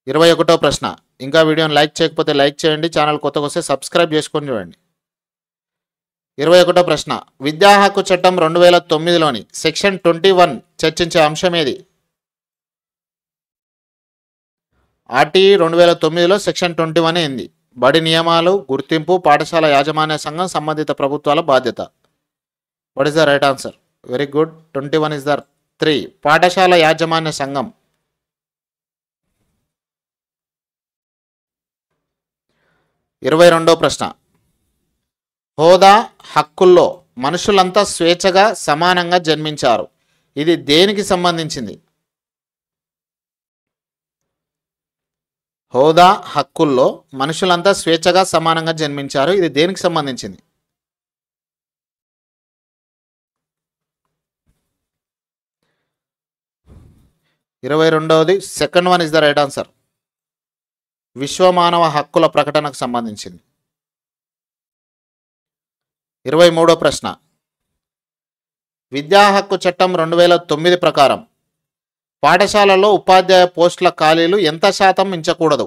ఇరవై ఒకటో ప్రశ్న ఇంకా వీడియోని లైక్ చేయకపోతే లైక్ చేయండి ఛానల్ కొత్తగా వస్తే సబ్స్క్రైబ్ చేసుకొని చూడండి ఇరవై ఒకటో ప్రశ్న విద్యా హక్కు చట్టం రెండు వేల తొమ్మిదిలోని సెక్షన్ ట్వంటీ వన్ చర్చించే అంశం ఏది ఆర్టీఈ రెండు వేల తొమ్మిదిలో సెక్షన్ ట్వంటీ వన్ ఏంది బడి నియమాలు గుర్తింపు పాఠశాల యాజమాన్య సంఘం సంబంధిత ప్రభుత్వాల బాధ్యత what is the right answer very good twenty one is the three పాఠశాల యాజమాన్య సంఘం ఇరవై రెండో ప్రశ్న హోదా హక్కుల్లో మనుషులంతా స్వేచ్ఛగా సమానంగా జన్మించారు ఇది దేనికి సంబంధించింది హోదా హక్కుల్లో మనుషులంతా స్వేచ్ఛగా సమానంగా జన్మించారు ఇది దేనికి సంబంధించింది ఇరవై రెండవది second one is the right answer విశ్వమానవ హక్కుల ప్రకటనకు సంబంధించింది ఇరవై మూడో ప్రశ్న విద్యా హక్కు చట్టం రెండు వేల తొమ్మిది ప్రకారం పాఠశాలలో ఉపాధ్యాయ పోస్టుల ఖాళీలు ఎంత శాతం మించకూడదు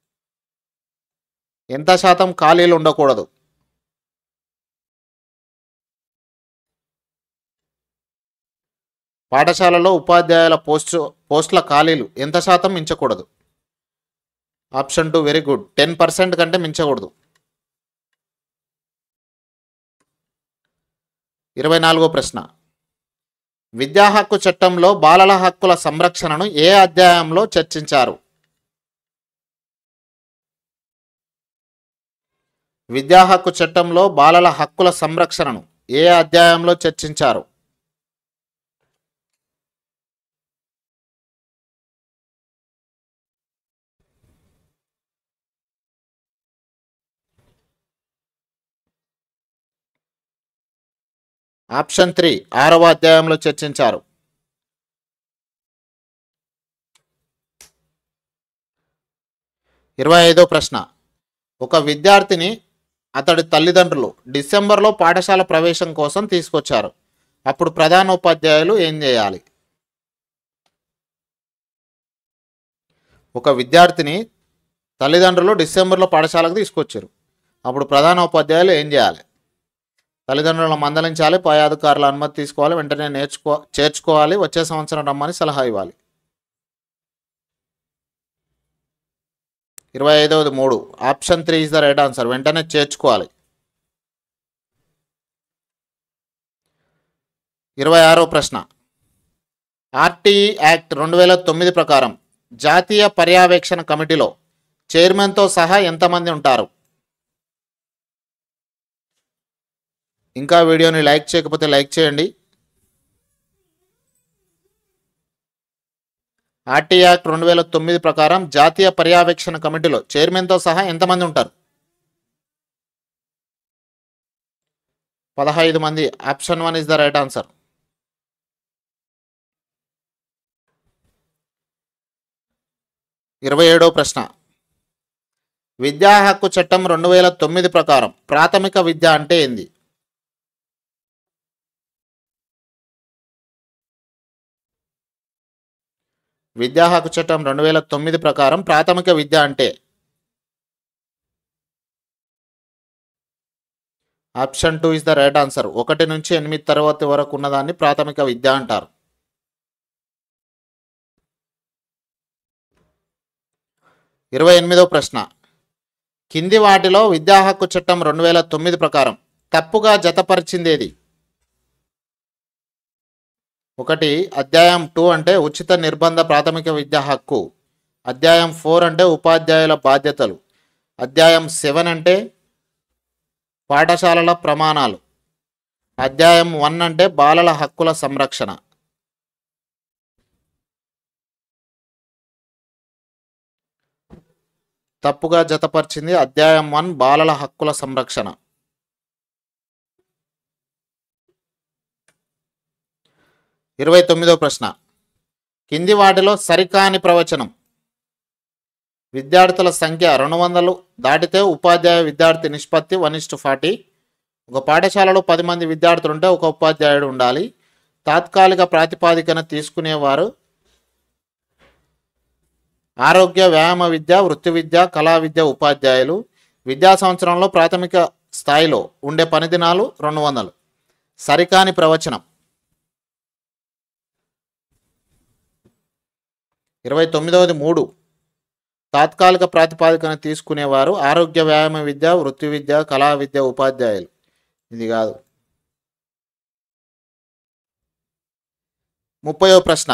ఎంత శాతం ఖాళీలు ఉండకూడదు పాఠశాలలో ఉపాధ్యాయుల పోస్టు పోస్టుల ఖాళీలు ఎంత శాతం మించకూడదు option two very good ten percent కంటే మించకూడదు ఇరవై నాలుగో ప్రశ్న విద్యా హక్కు చట్టంలో బాలల హక్కుల సంరక్షణను ఏ అధ్యాయంలో చర్చించారు విద్యా హక్కు చట్టంలో బాలల హక్కుల సంరక్షణను ఏ అధ్యాయంలో చర్చించారు ఆప్షన్ త్రీ ఆరవ అధ్యాయంలో చర్చించారు ఇరవై ఐదో ప్రశ్న ఒక విద్యార్థిని అతడి తల్లిదండ్రులు డిసెంబర్లో పాఠశాల ప్రవేశం కోసం తీసుకొచ్చారు అప్పుడు ప్రధానోపాధ్యాయులు ఏం చేయాలి ఒక విద్యార్థిని తల్లిదండ్రులు డిసెంబర్లో పాఠశాలకు తీసుకొచ్చారు అప్పుడు ప్రధానోపాధ్యాయులు ఏం చేయాలి తల్లిదండ్రులను మందలించాలి పై అధికారుల అనుమతి తీసుకోవాలి వెంటనే నేర్చుకో చేర్చుకోవాలి వచ్చే సంవత్సరం రమ్మని సలహా ఇవ్వాలి ఇరవై ఐదవది మూడు option three is the right answer వెంటనే చేర్చుకోవాలి ఇరవై ఆరో ప్రశ్న ఆర్టీఈ యాక్ట్ రెండు వేల తొమ్మిది ప్రకారం జాతీయ పర్యవేక్షణ కమిటీలో చైర్మన్తో సహా ఎంతమంది ఉంటారు ఇంకా వీడియోని లైక్ చేయకపోతే లైక్ చేయండి ఆర్టీ యాక్ట్ రెండు వేల తొమ్మిది ప్రకారం జాతీయ పర్యవేక్షణ కమిటీలో చైర్మన్తో సహా ఎంతమంది ఉంటారు పదహైదు మంది option one is the right answer ఇరవై ఏడో ప్రశ్న విద్యా హక్కు చట్టం రెండు వేల తొమ్మిది ప్రకారం ప్రాథమిక విద్య అంటే ఏంది విద్యా హక్కు చట్టం రెండు వేల తొమ్మిది ప్రకారం ప్రాథమిక విద్య అంటే option two is the right answer ఒకటి నుంచి ఎనిమిది తరగతి వరకు ఉన్నదాన్ని ప్రాథమిక విద్య అంటారు ఇరవై ఎనిమిదో ప్రశ్న కింది వాటిలో విద్యా హక్కు చట్టం రెండు వేల తొమ్మిది ప్రకారం తప్పుగా జతపరిచిందేది ఒకటి అధ్యాయం టూ అంటే ఉచిత నిర్బంధ ప్రాథమిక విద్యా హక్కు అధ్యాయం ఫోర్ అంటే ఉపాధ్యాయుల బాధ్యతలు అధ్యాయం సెవెన్ అంటే పాఠశాలల ప్రమాణాలు అధ్యాయం వన్ అంటే బాలల హక్కుల సంరక్షణ తప్పుగా జతపరిచింది అధ్యాయం వన్ బాలల హక్కుల సంరక్షణ ఇరవై తొమ్మిదో ప్రశ్న కింది వాటిలో సరికాని ప్రవచనం విద్యార్థుల సంఖ్య రెండు వందలు దాటితే ఉపాధ్యాయ విద్యార్థి నిష్పత్తి వన్ ఇస్టు ఫార్టీ ఒక పాఠశాలలో పది మంది విద్యార్థులు ఉంటే ఒక ఉపాధ్యాయుడు ఉండాలి తాత్కాలిక ప్రాతిపాదికన తీసుకునేవారు ఆరోగ్య వ్యాయామ విద్య వృత్తి విద్య కళా విద్య ఉపాధ్యాయులు విద్యా సంవత్సరంలో ప్రాథమిక స్థాయిలో ఉండే పని దినాలు రెండు వందలు సరికాని ప్రవచనం ఇరవై తొమ్మిదవది మూడు తాత్కాలిక ప్రాతిపాదికన తీసుకునేవారు ఆరోగ్య వ్యాయామ విద్య వృత్తి విద్య కళా విద్య ఉపాధ్యాయులు ఇది కాదు ముప్పయో ప్రశ్న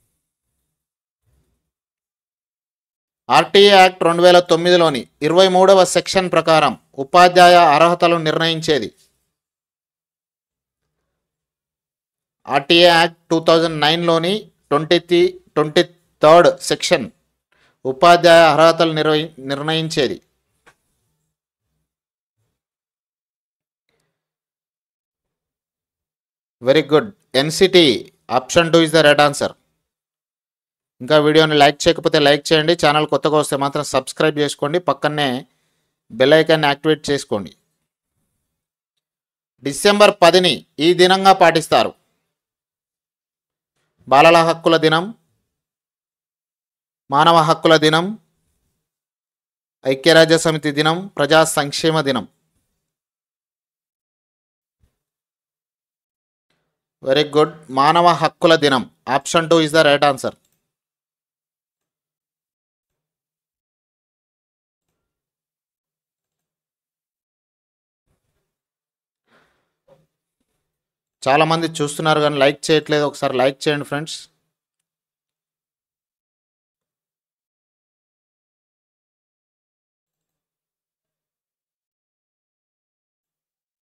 ఆర్టీఏ యాక్ట్ రెండు వేల తొమ్మిదిలోని ఇరవై మూడవ సెక్షన్ ప్రకారం ఉపాధ్యాయ అర్హతలు నిర్ణయించేది ఆర్టీఏ యాక్ట్ టూ థౌజండ్ నైన్లోని twenty three twenty third section ఉపాధ్యాయ అర్హతలు నిర్వహి నిర్ణయించేది very good NCT option two is the right answer ఇంకా వీడియోని లైక్ చేయకపోతే లైక్ చేయండి ఛానల్ కొత్తగా వస్తే మాత్రం సబ్స్క్రైబ్ చేసుకోండి పక్కనే బెల్ ఐకాన్ని యాక్టివేట్ చేసుకోండి డిసెంబర్ పదిని ఈ దినంగా పాటిస్తారు బాలల హక్కుల దినం మానవ హక్కుల దినం ఐక్యరాజ్య సమితి దినం ప్రజా సంక్షేమ దినం వెరీ గుడ్ మానవ హక్కుల దినం option two is the right answer చాలామంది చూస్తున్నారు కానీ లైక్ చేయట్లేదు ఒకసారి లైక్ చేయండి ఫ్రెండ్స్